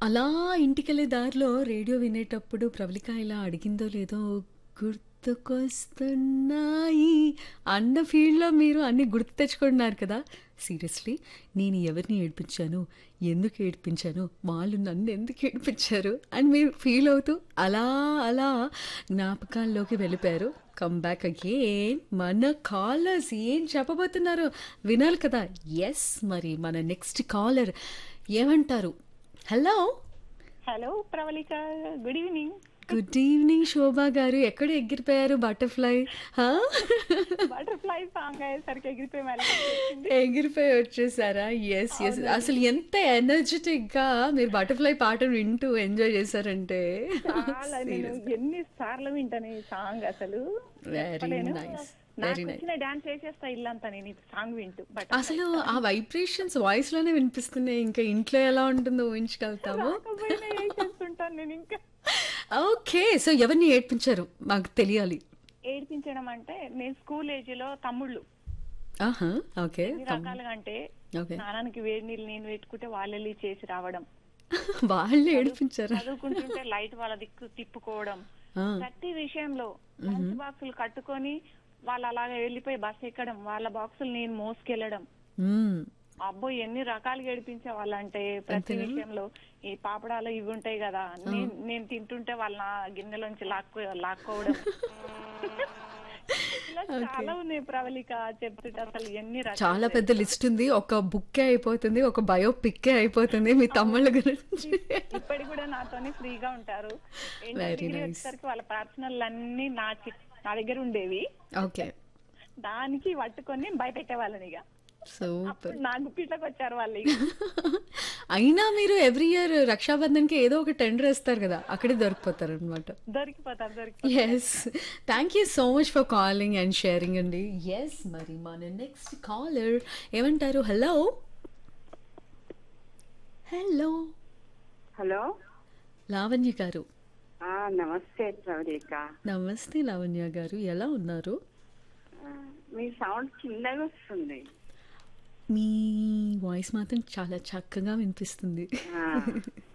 అలా ఇంటికెళ్ళే దారిలో రేడియో వినేటప్పుడు ప్రవళిక ఇలా అడిగిందో లేదో గుర్తుకొస్తున్నాయి అన్న ఫీల్డ్లో మీరు అన్ని గుర్తు తెచ్చుకుంటున్నారు కదా సీరియస్లీ నేను ఎవరిని ఏడిపించాను ఎందుకు ఏడిపించాను వాళ్ళు నన్ను ఎందుకు ఏడిపించారు అని మీరు ఫీల్ అవుతూ అలా అలా జ్ఞాపకాల్లోకి వెళ్ళిపోయారు కమ్ బ్యాక్ అగేన్ మన కాలర్స్ ఏం చెప్పబోతున్నారు వినాలి కదా ఎస్ మరి మన నెక్స్ట్ కాలర్ ఏమంటారు hello hello Pravalika good evening good evening Shobha గారు ఎక్కడ ఎగిరిపోయారు బటర్ఫ్లై హా? బటర్ఫ్లై సాంగ్ అయ్యేసరికి ఎగిరిపోయి మళ్ళీ ఎగిరిపోయి వచ్చేసారా ఎస్ ఎస్ అసలు ఎంత ఎనర్జెటిక్ గా మీరు బటర్ఫ్లై పాట వింటూ ఎంజాయ్ చేశారంటే చాలా నేను ఎన్ని సార్లు వింటాను ఈ సాంగ్ అసలు వెరీ చెప్పలేను. నైస్ నాకు వెరీ నైస్ వచ్చిన డాన్స్ వేసేస్తా ఇల్లంతా నేను ఈ సాంగ్ వింటూ బట్ అసలు ఆ వైబ్రేషన్స్ వాయిస్ లోనే వినిపిస్తున్నాయి ఇంకా ఇంట్లో ఎలా ఉంటుందో ఊహించగలుగుతాము వేసేస్తుంటాను నేను ఇంకా ఓకే సో ఎవరిని ఏడ్పించారు మాకు తెలియాలి ఏడిపించడం అంటే నేను స్కూల్ ఏజ్ లో తమ్ముళ్ళు ఆహా ఓకే ఎన్ని రకాలుగా అంటే ఓకే స్నానానికి వేడి నీళ్ళు నేను పెట్టుకుంటే వాళ్ళు వెళ్ళి చేసి రావడం వాళ్ళు ఏడిపించారా చదువుకుంటుంటే లైట్ వాళ్ళ దిక్కు తిప్పుకోవడం ఆ, ప్రతి విషయంలో లంచ్ బాక్సులు కట్టుకొని వాళ్ళు అలాగే వెళ్ళిపోయి బస్ ఎక్కడం వాళ్ళ బాక్సులు నేను మోసుకెళ్ళడం మ్మ్. అబ్బో ఎన్ని రకాలుగా ఏడిపించే వాళ్ళంటే ప్రతి విషయంలో ఈ పాపడాలు ఇవి ఉంటాయి కదా నేను నేను తింటుంటే వాళ్ళ నా గిన్నెలోంచి లాక్కో లాక్కోవడం ఇలా చాలా ఉన్నాయి ప్రవళిక చెప్తుంటే అసలు ఎన్ని రకాలు చాలా పెద్ద లిస్ట్ ఉంది ఒక బుక్కే అయిపోతుంది ఒక బయో పిక్కే అయిపోతుంది మీ తమ్ముళ్ళ గురించి ఇప్పటికి కూడా నాతోనే ఫ్రీగా ఉంటారు ఏంటంటే Very డిగ్రీ nice. వచ్చేసరికి వాళ్ళ పర్సనల్ అన్ని నా చి- నా దగ్గర ఉండేవి ఓకే దానికి పట్టుకొని భయపెట్టే వాళ్ళని ఇక సూపర్ అప్పుడు నా గుప్పిట్లోకి వచ్చారు వాళ్ళు ఇక. అయినా మీరు ఎవ్రీ ఇయర్ రక్షాబంధన్కి ఏదో ఒక టెండర్ వేస్తారు కదా అక్కడే దొరికిపోతారు అనమాట దొరికిపోతారు దొరికి yes thank you so much for calling and sharing అండి ఎస్ మరి మన నెక్స్ట్ కాలర్ ఏమంటారు హలో హలో హలో లావణ్య గారు ఆ, నమస్తే ప్రవళిక నమస్తే లావణ్య గారు ఎలా ఉన్నారు ఆ, మీ సౌండ్ చిన్నగా వస్తుంది మీ వాయిస్ మాత్రం చాలా చక్కగా వినిపిస్తుంది ఆ,